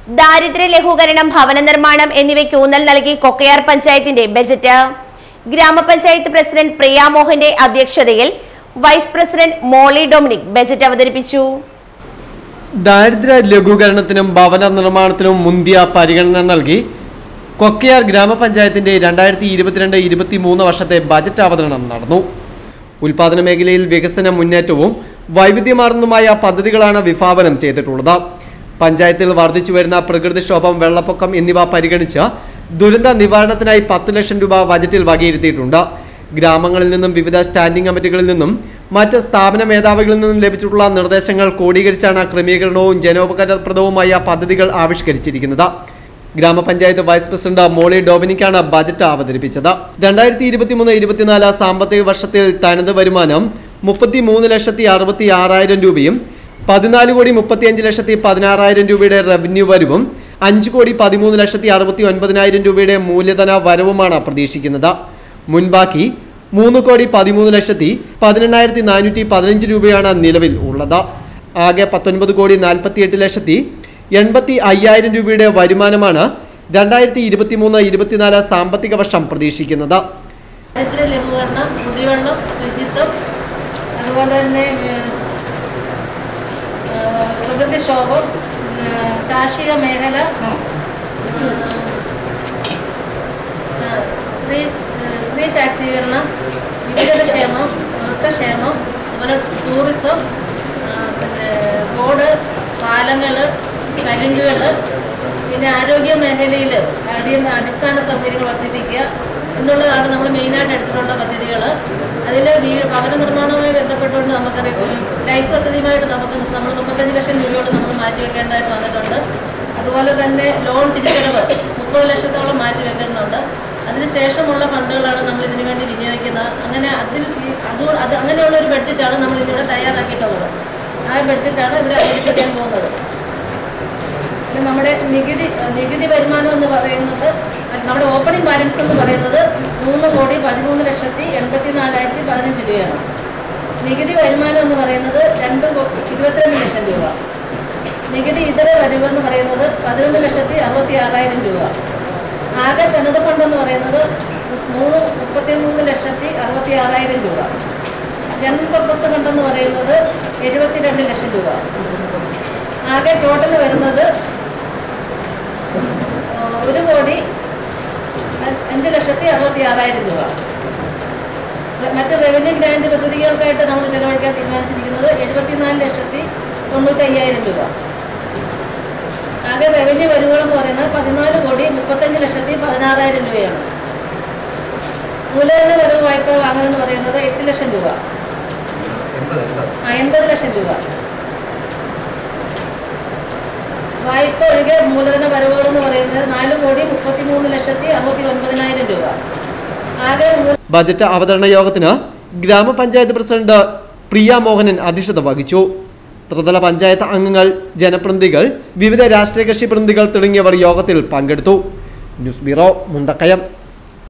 ദാരിദ്ര്യ ലഘൂകരണം ഭവന നിർമ്മാണം എന്നിവയ്ക്ക് ഊന്നൽ നൽകി കൊക്കയാർ പഞ്ചായത്തിന്റെ ബജറ്റ് ഗ്രാമപഞ്ചായത്ത് പ്രസിഡന്റ് പ്രിയ മോഹന്റെ അധ്യക്ഷതയിൽ vice president Molly Dominic budget അവതരിപ്പിച്ചു ദാരിദ്ര്യ ലഘൂകരണത്തിനും ഭവന നിർമ്മാണത്തിനും മുന്തിയ പരിഗണന നൽകി കൊക്കയാർ ഗ്രാമപഞ്ചായത്തിന്റെ രണ്ടായിരത്തി ഇരുപത്തിരണ്ട് ഇരുപത്തി മൂന്ന് വർഷത്തെ ബജറ്റ് അവതരണം നടന്നു ഉൽപാദന മേഖലയിൽ വികസന മുന്നേറ്റവും വൈവിധ്യമാർന്നതുമായ പദ്ധതികളാണ് വിഭാവനം ചെയ്തിട്ടുള്ളത് പഞ്ചായത്തിൽ വർദ്ധിച്ചു വരുന്ന പ്രകൃതിക്ഷോഭം വെള്ളപ്പൊക്കം എന്നിവ പരിഗണിച്ച് ദുരന്ത നിവാരണത്തിനായി പത്ത് ലക്ഷം രൂപ ബജറ്റിൽ വകയിരുത്തിയിട്ടുണ്ട് ഗ്രാമങ്ങളിൽ നിന്നും വിവിധ സ്റ്റാൻഡിംഗ് കമ്മിറ്റികളിൽ നിന്നും മറ്റ് സ്ഥാപന മേധാവികളിൽ നിന്നും ലഭിച്ചിട്ടുള്ള നിർദ്ദേശങ്ങൾ ക്രോഡീകരിച്ചാണ് ക്രമീകരണവും ജനോപകാരപ്രദവുമായ പദ്ധതികൾ ആവിഷ്കരിച്ചിരിക്കുന്നത് ഗ്രാമപഞ്ചായത്ത് വൈസ് പ്രസിഡന്റ് മോളി ഡൊമിനിക്കാണ് ബജറ്റ് അവതരിപ്പിച്ചത് രണ്ടായിരത്തി ഇരുപത്തിമൂന്ന് ഇരുപത്തിനാല് സാമ്പത്തിക വർഷത്തിൽ തനത് വരുമാനം മുപ്പത്തി മൂന്ന് ലക്ഷത്തി അറുപത്തി ആറായിരം രൂപയും പതിനാല് കോടി മുപ്പത്തിയഞ്ച് ലക്ഷത്തി പതിനാറായിരം രൂപയുടെ റവന്യൂ വരവും അഞ്ച് കോടി പതിമൂന്ന് ലക്ഷത്തി അറുപത്തി ഒൻപതിനായിരം രൂപയുടെ മൂല്യധന വരവുമാണ് പ്രതീക്ഷിക്കുന്നത് മുൻപാക്കി മൂന്ന് കോടി പതിമൂന്ന് ലക്ഷത്തി പതിനെണ്ണായിരത്തി നാനൂറ്റി പതിനഞ്ച് രൂപയാണ് നിലവിൽ ഉള്ളത് ആകെ പത്തൊൻപത് കോടി നാൽപ്പത്തിയെട്ട് ലക്ഷത്തി എൺപത്തി അയ്യായിരം രൂപയുടെ വരുമാനമാണ് രണ്ടായിരത്തി ഇരുപത്തി മൂന്ന് ഇരുപത്തിനാല് സാമ്പത്തിക വർഷം പ്രതീക്ഷിക്കുന്നത് ദാരിദ്ര്യ ലഘൂകരണം കുടിവെള്ളം ശുചിത്വം അതുപോലെ തന്നെ ഏഹ്, ഏഹ്, പ്രകൃതിക്ഷോഭം ഏഹ്, കാർഷിക മേഖല ഏഹ്, സ്ത്രീ ഏഹ്, സ്ത്രീ ശാക്തീകരണം വിവിധക്ഷേമം വൃത്തക്ഷേമം അതുപോലെ ടൂറിസം ഏഹ്, പിന്നെ റോഡ് പാലങ്ങൾ കലുങ്കുകൾ പിന്നെ ആരോഗ്യ മേഖലയിൽ അടിസ്ഥാന സൗകര്യങ്ങൾ വർദ്ധിപ്പിക്കുക എന്നുള്ളതാണ് നമ്മൾ മെയിനായിട്ട് എടുത്തിട്ടുള്ള പദ്ധതികൾ അതിൽ വീ ഭവന നിർമ്മാണവുമായി ബന്ധപ്പെട്ടുകൊണ്ട് നമുക്കറിയാം ലൈഫ് പദ്ധതിയുമായിട്ട് നമുക്ക് നമ്മൾ മുപ്പത്തഞ്ച് ലക്ഷം രൂപയോട് നമ്മൾ മാറ്റിവെക്കേണ്ടതായിട്ട് വന്നിട്ടുണ്ട് അതുപോലെ തന്നെ ലോൺ തിരിച്ചടവ് മുപ്പത് ലക്ഷത്തോളം മാറ്റി വെക്കുന്നുണ്ട് അതിനുശേഷമുള്ള ഫണ്ടുകളാണ് നമ്മൾ ഇതിനു വേണ്ടി വിനിയോഗിക്കുന്നത് അങ്ങനെ അതിൽ ഈ- അത് അത് അങ്ങനെയുള്ള ഒരു ബഡ്ജറ്റാണ് നമ്മൾ ഇതിവിടെ തയ്യാറാക്കിയിട്ടുള്ളത് ആ ബഡ്ജറ്റാണ് ഇവിടെ അവതരിപ്പിക്കാൻ പോകുന്നത് പിന്നെ നമ്മുടെ നികുതി നികുതി വരുമാനം എന്ന് പറയുന്നത് അല്ല, നമ്മുടെ ഓപ്പണിംഗ് ബാലൻസ് എന്ന് പറയുന്നത് മൂന്ന് കോടി പതിമൂന്ന് ലക്ഷത്തി എൺപത്തി നാലായിരത്തി പതിനഞ്ച് രൂപയാണ് നികുതി വരുമാനം എന്ന് പറയുന്നത് രണ്ട് കോ- ഇരുപത്തിരണ്ട് ലക്ഷം രൂപ നികുതി ഇതര വരവ് എന്ന് പറയുന്നത് പതിനൊന്ന് ലക്ഷത്തി അറുപത്തി ആറായിരം രൂപ ആകെ തനത് ഫണ്ട് എന്ന് പറയുന്നത് മൂന്ന് മുപ്പത്തി മൂന്ന് ലക്ഷത്തി അറുപത്തി ആറായിരം രൂപ ജനറൽ പർപ്പസ് ഫണ്ട് എന്ന് പറയുന്നത് എഴുപത്തിരണ്ട് ലക്ഷം രൂപ ആകെ ടോട്ടൽ വരുന്നത് ആ, ഒരു കോടി അ- അഞ്ച് ലക്ഷത്തി അറുപത്തി ആറായിരം രൂപ റെ- മറ്റ് റവന്യൂ ഗ്രാൻഡ് പദ്ധതികൾക്കായിട്ട് നമ്മൾ ചെലവഴിക്കാൻ തീരുമാനിച്ചിരിക്കുന്നത് എഴുപത്തിനാല് ലക്ഷത്തി തൊണ്ണൂറ്റി അയ്യായിരം രൂപ ആകെ റവന്യൂ വരുവകളെന്ന് പറയുന്നത് പതിനാല് കോടി മുപ്പത്തഞ്ച് ലക്ഷത്തി പതിനാറായിരം രൂപയാണ് മൂലധന വരവ് വായ്പ വാങ്ങുന്നതെന്ന് പറയുന്നത് എട്ട് ലക്ഷം രൂപ ആ എൺപത് ലക്ഷം രൂപ വായ്പ ഒഴികെ മൂലധന വരവുകൾ എന്ന് പറയുന്നത് നാല് കോടി മുപ്പത്തി മൂന്ന് ലക്ഷത്തി അറുപത്തി ഒൻപതിനായിരം രൂപ ആകെ മൂ- ബജറ്റ് അവതരണ യോഗത്തിന് ഗ്രാമപഞ്ചായത്ത് പ്രസിഡന്റ് പ്രിയ മോഹനൻ അധ്യക്ഷത വഹിച്ചു ത്രിതല പഞ്ചായത്ത് അംഗങ്ങൾ ജനപ്രതിനിധികൾ വിവിധ രാഷ്ട്രീയ കക്ഷി പ്രതിനിധികൾ തുടങ്ങിയവർ യോഗത്തിൽ പങ്കെടുത്തു ന്യൂസ് ബ്യൂറോ മുണ്ടക്കയം